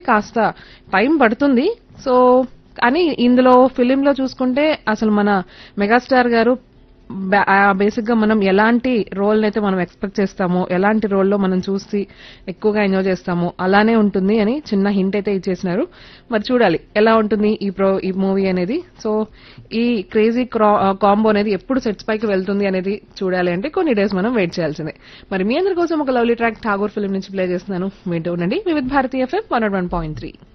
కాస్త టైం పడుతుంది సో కానీ ఇందులో ఫిలిం లో చూసుకుంటే అసలు మన మెగాస్టార్ గారు బేసిక్ గా మనం ఎలాంటి రోల్ అయితే మనం ఎక్స్పెక్ట్ చేస్తామో ఎలాంటి రోల్లో మనం చూసి ఎక్కువగా ఎంజాయ్ చేస్తామో అలానే ఉంటుంది అని చిన్న హింట్ అయితే ఇచ్చేసినారు మరి చూడాలి ఎలా ఉంటుంది ఈ ప్రో ఈ మూవీ అనేది సో ఈ క్రేజీ కాంబో అనేది ఎప్పుడు సెట్స్ పైకి వెళ్తుంది అనేది చూడాలి అంటే కొన్ని డేస్ మనం వెయిట్ చేయాల్సిందే మరి మీ అందరి కోసం ఒక లవ్లీ ట్రాక్ ఠాగూర్ ఫిల్మ్ నుంచి ప్లే చేస్తున్నాను వింటూ ఉండండి Vividha Bharatiya FM one one point three